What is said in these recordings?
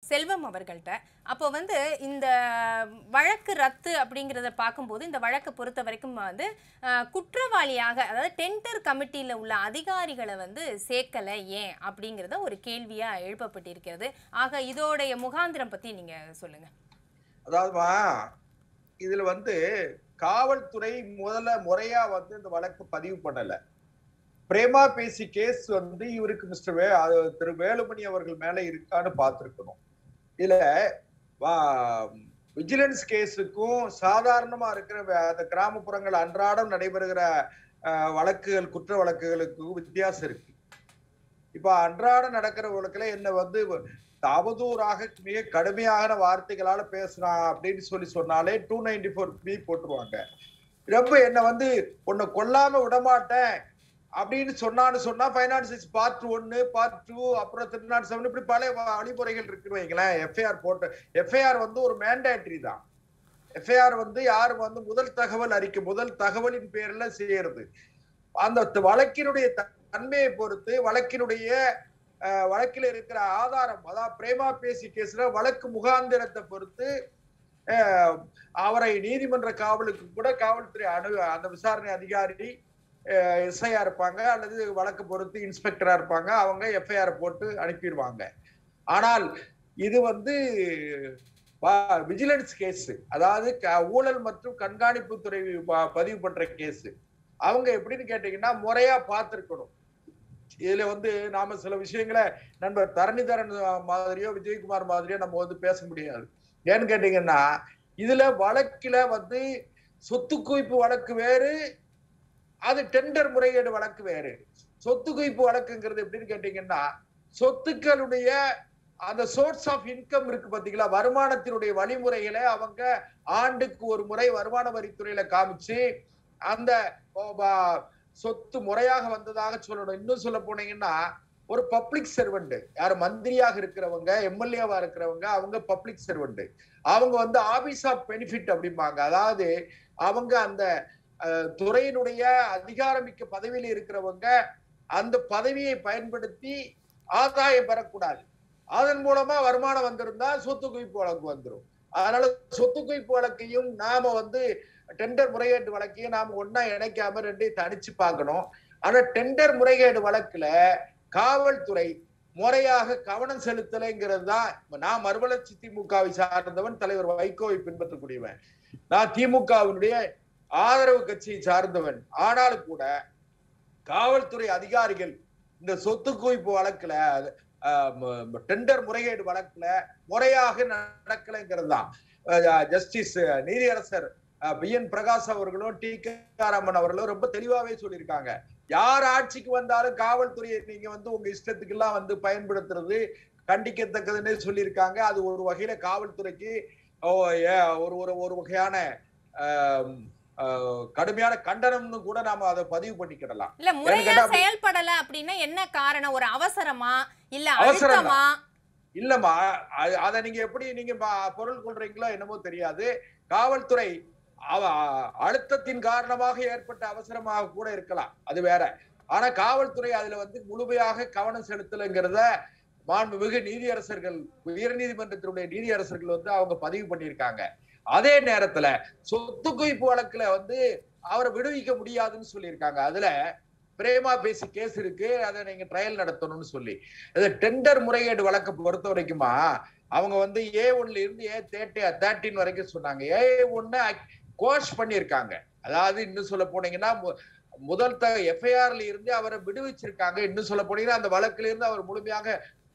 செல்வம் அவர்கள்ட்ட அப்போ வந்து இந்த வழக்கு ரத்து அப்படிங்கிறத பார்க்கும்போது இந்த வழக்கை பொறுத்த வரைக்கும் வந்து அஹ், குற்றவாளியாக அதாவது டெண்டர் கமிட்டியில் உள்ள அதிகாரிகளை வந்து சேர்க்கலை ஏன் அப்படிங்கிறத ஒரு கேள்வியாக எழுப்பப்பட்டிருக்கிறது ஆக இதோடைய முகாந்திரம் பற்றி நீங்கள் சொல்லுங்கள் அதாவதுமா இதுல வந்து காவல்துறை முதல்ல முறையா வந்து இந்த வழக்கு பதிவு பண்ணல பிரேமா பேசி கேஸ் வந்து இவருக்கு மிஸ்டர் வே அது திரு வேலுமணி அவர்கள் மேல இருக்கான்னு பார்த்திருக்கணும் இதுல விஜிலன்ஸ் கேஸுக்கும் சாதாரணமா இருக்கிற வே- அந்த கிராமப்புறங்கள் அன்றாடம் நடைபெறுகிற அஹ், வழக்குகள் குற்ற வழக்குகளுக்கும் வித்தியாசம் இருக்கு இப்ப அன்றாடம் நடக்கிற வழக்குல என்ன வந்து அவதூறாக மிக கடுமையான வார்த்தைகளால பேசுறான் அப்படின்னு சொல்லி சொன்னாலே டூ நைன்டி ஃபோர் பி போட்டுருவாங்க ரொம்ப என்ன வந்து உன்னை கொல்லாம விடமாட்டேன் அப்படின்னு சொன்னான்னு சொன்னா ஃபைனான்சிஸ் பார்ட் ஒன்னு பார்ட் டூ அப்புறம் த்ரீ நாட் செவன் இப்படி பல வ- வழிமுறைகள் இருக்குன்னு வைங்களேன் எஃப்ஐஆர் போட்டு எஃப்ஐஆர் வந்து ஒரு மேண்டேட்டரி தான் எஃப்ஐஆர் வந்து யார் வந்து முதல் தகவல் அறிக்கை முதல் தகவலின் பேர்ல செய்யறது அந்த த- வழக்கினுடைய த- தன்மையை பொறுத்து வழக்கினுடைய அஹ், வழக்கில் இருக்கிற ஆதாரம் அதாவது பிரேமா பேசி கேஸ்ல வழக்கு முகாந்திரத்தை பொறுத்து அஹ், அவரை நீதிமன்ற காவலுக்கு கூட காவல்துறை அணு அந்த விசாரணை அதிகாரி எஸ்ஐயா இருப்பாங்க அல்லது வழக்கு பொறுத்து இன்ஸ்பெக்டரா இருப்பாங்க அவங்க எஃப்ஐஆர் போட்டு அனுப்பிடுவாங்க ஆனால் இது வந்து விஜிலன்ஸ் கேஸ் அதாவது க- ஊழல் மற்றும் கண்காணிப்பு துறை ப- பதிவு பண்ற கேஸ் அவங்க எப்படின்னு கேட்டீங்கன்னா முறையா பார்த்திருக்கணும் இதுல வந்து நாம சில விஷயங்களை நண்பர் தரணிதரன் மாதிரியோ விஜயகுமார் மாதிரியோ நம்ம வந்து பேச முடியாது ஏன்னு கேட்டீங்கன்னா இதுல வழக்குல வந்து சொத்து குவிப்பு வழக்கு வேறு அது டெண்டர் முறைகேடு வழக்கு வேறு சொத்து குவிப்பு வழக்குங்கிறது எப்படின்னு கேட்டீங்கன்னா சொத்துக்களுடைய அந்த சோர்ஸ் ஆஃப் இன்கம் இருக்கு பாத்தீங்களா வருமானத்தினுடைய வழிமுறைகளை அவங்க ஆண்டுக்கு ஒரு முறை வருமான வரித்துறையில காமிச்சு அந்த ஓ, பா- சொத்து முறையாக வந்ததாக சொல்லணும் இன்னும் சொல்ல போனீங்கன்னா ஒரு பப்ளிக் சர்வெண்ட் யார் மந்திரியாக இருக்கிறவங்க எம்எல்ஏவா இருக்கிறவங்க அவங்க பப்ளிக் சர்வெண்ட் அவங்க வந்து ஆபீஸ் ஆஃப் பெனிஃபிட் அப்படிம்பாங்க அதாவது அவங்க அந்த அஹ், துறையினுடைய அதிகாரமிக்க பதவியில் இருக்கிறவங்க அந்த பதவியை பயன்படுத்தி ஆதாயம் பெறக்கூடாது அதன் மூலமா வருமானம் வந்திருந்தா சொத்து குவிப்பு வழக்கு வந்துடும் அதனால சொத்து குவிப்பு வழக்கையும் நாம வந்து டெண்டர் முறைகேடு வழக்கையும் நாம ஒன்னா இணைக்காம ரெண்டையும் தனிச்சு பார்க்கணும் ஆனா டெண்டர் முறைகேடு வழக்குல காவல்துறை முறையாக கவனம் செலுத்தலைங்கிறது தான் நான் மறுமலர்ச்சி திமுகவை சார்ந்தவன் தலைவர் வைகோவை பின்பற்றக்கூடியவன் நான் திமுகவினுடைய ஆதரவு கட்சியை சார்ந்தவன் ஆனாலும் கூட காவல்துறை அதிகாரிகள் இந்த சொத்து குவிப்பு வழக்குல டெண்டர் முறைகேடு வழக்குல முறையாக நடக்கலைங்கிறது தான் ஜஸ்டிஸ் நீதியரசர் பி என் பிரகாஷ் அவர்களும் டி கே ராமன் அவர்களும் ரொம்ப தெளிவாவே சொல்லியிருக்காங்க யார் ஆட்சிக்கு வந்தாலும் காவல்துறையை நீங்க வந்து உங்க இஷ்டத்துக்கு எல்லாம் வந்து பயன்படுத்துறது கண்டிக்கத்தக்கதுன்னு சொல்லியிருக்காங்க அது ஒரு வகையில காவல்துறைக்கு ஓ, ஏ- ஒரு ஒரு ஒரு வகையான ஆம், ஆ, கடுமையான கண்டனம்னு கூட நாம அதை பதிவு பண்ணிக்கிடலாம் இல்ல முறையா கேட்டா அப்படி- செயல்படல அப்படின்னா என்ன காரணம் ஒரு அவசரமா இல்ல அவசரம் அழுத்தமா இல்லம்மா அ- அத நீங்க எப்படி நீங்க ப- பொருள் கொள்றீங்களோ என்னமோ தெரியாது காவல்துறை அவ- அழுத்தத்தின் காரணமாக ஏற்பட்ட அவசரமாக கூட இருக்கலாம் அது வேற ஆனா காவல்துறை அதுல வந்து முழுமையாக கவனம் செலுத்தலைங்கிறத மாண்புமிகு நீதியரசர்கள் உயர்நீதிமன்றத்தினுடைய நீதியரசர்கள் வந்து அவங்க பதிவு பண்ணியிருக்காங்க அதே நேரத்துல சொத்து குவிப்பு வழக்குல வந்து அவரை விடுவிக்க முடியாதுன்னு சொல்லியிருக்காங்க அதுல பிரேமா பேசி கேஸ் இருக்கு அதை நீங்க ட்ரையல் நடத்தணும்னு சொல்லி இது டெண்டர் முறைகேடு வழக்கை பொறுத்த வரைக்குமா அவங்க வந்து ஏ ஒன்ல இருந்து ஏ தேர்ட்டி தேர்ட்டின் வரைக்கும் சொன்னாங்க ஏ ஒன்னு கோஷ் பண்ணியிருக்காங்க அதாவது இன்னும் சொல்ல போனீங்கன்னா மு- முதல் த எஃப்ஐஆர்ல இருந்து அவரை விடுவிச்சிருக்காங்க இன்னும் சொல்ல போனீங்கன்னா அந்த வழக்குல இருந்து அவர் முழுமையாக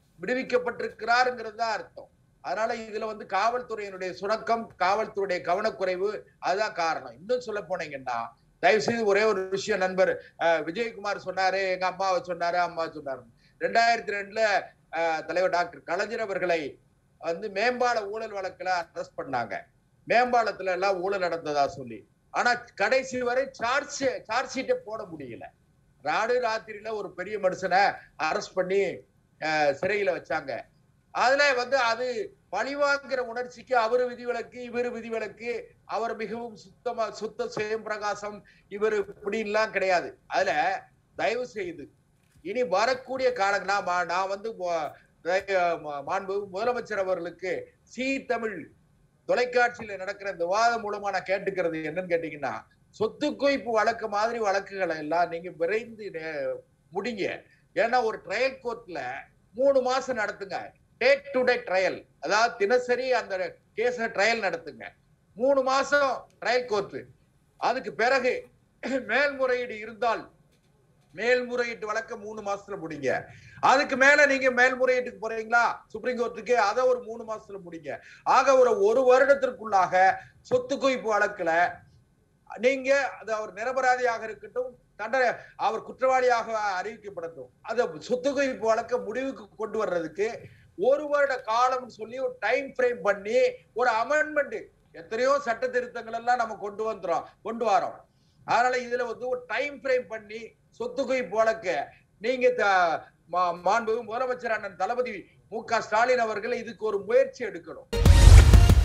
விடுவிக்கப்பட்டிருக்கிறாருங்கிறது தான் அர்த்தம் அதனால இதுல வந்து காவல்துறையினுடைய சுணக்கம் காவல்துறையுடைய கவனக்குறைவு அதுதான் காரணம் இன்னும் சொல்ல போனீங்கன்னா தயவு செய்து ஒரே ஒரு விஷயம் நண்பர் அஹ், விஜயகுமார் சொன்னாரு எங்க அம்மாவை சொன்னாரு அம்மா சொன்னாரு ரெண்டாயிரத்தி ரெண்டுல அஹ், தலைவர் டாக்டர் கலைஞர் அவர்களை வந்து மேம்பால ஊழல் வழக்குல அரெஸ்ட் பண்ணாங்க மேம்பாலத்துல எல்லாம் ஊழல் நடந்ததா சொல்லி ஆனா கடைசி வரை சார்ஜ் சார்ஜ் ஷீட்டை போட முடியல ராடு ராத்திரியில ஒரு பெரிய மனுஷனை அரெஸ்ட் பண்ணி அஹ், சிறையில வச்சாங்க அதுல வந்து அது பழிவாங்கிற உணர்ச்சிக்கு அவரு விதிவிலக்கு இவரு விதிவிலக்கு அவர் மிகவும் சுத்தமா சுத்த சுயம் பிரகாசம் இவர் இப்படின்லாம் கிடையாது அதுல தயவு செய்து இனி வரக்கூடிய காலங்கள் நான் ம- நான் வந்து மொ- அஹ், மா- மாண்பு முதலமைச்சர் அவர்களுக்கு சி தமிழ் தொலைக்காட்சியில நடக்கிற இந்த விவாதம் மூலமா நான் கேட்டுக்கிறது என்னன்னு கேட்டீங்கன்னா சொத்து குவிப்பு வழக்கு மாதிரி வழக்குகளை எல்லாம் நீங்க விரைந்து நே- முடிங்க ஏன்னா ஒரு ட்ரையல் கோர்ட்ல மூணு மாசம் நடத்துங்க டேட் டு டே ட்ரையல் அதாவது தினசரி அந்த கேஸ ட்ரையல் நடத்துங்க மூணு மாசம் ட்ரையல் கோர்ட் அதுக்கு பிறகு மேல்முறையீடு இருந்தால் மேல்முறையீட்டு வழக்க மூணு மாசத்துல முடிங்க அதுக்கு மேல நீங்க மேல்முறையீட்டுக்கு போறீங்களா சுப்ரீம் கோர்ட்டுக்கு அதை ஒரு மூணு மாசத்துல முடிங்க ஆக ஒரு ஒரு வருடத்திற்குள்ளாக சொத்து குவிப்பு வழக்குல நீங்க அது அவர் நிரபராதியாக இருக்கட்டும் தண்டனை அவர் குற்றவாளியாக அறிவிக்கப்படட்டும் அந்த சொத்து குவிப்பு வழக்க முடிவுக்கு கொண்டு வர்றதுக்கு ஒரு வருட காலம்னு சொல்லி ஒரு டைம் ஃப்ரேம் பண்ணி ஒரு அமெண்ட்மெண்ட் எத்தனையோ சட்ட திருத்தங்கள் எல்லாம் நம்ம கொண்டு வந்துறோம் கொண்டு வரோம் அதனால இதுல வந்து ஒரு டைம் ஃப்ரேம் பண்ணி சொத்து குவிப்பு வழக்க நீங்க த- மா- மாண்பு முதலமைச்சர் அண்ணன் தளபதி மு க ஸ்டாலின் அவர்கள் இதுக்கு ஒரு முயற்சி எடுக்கணும்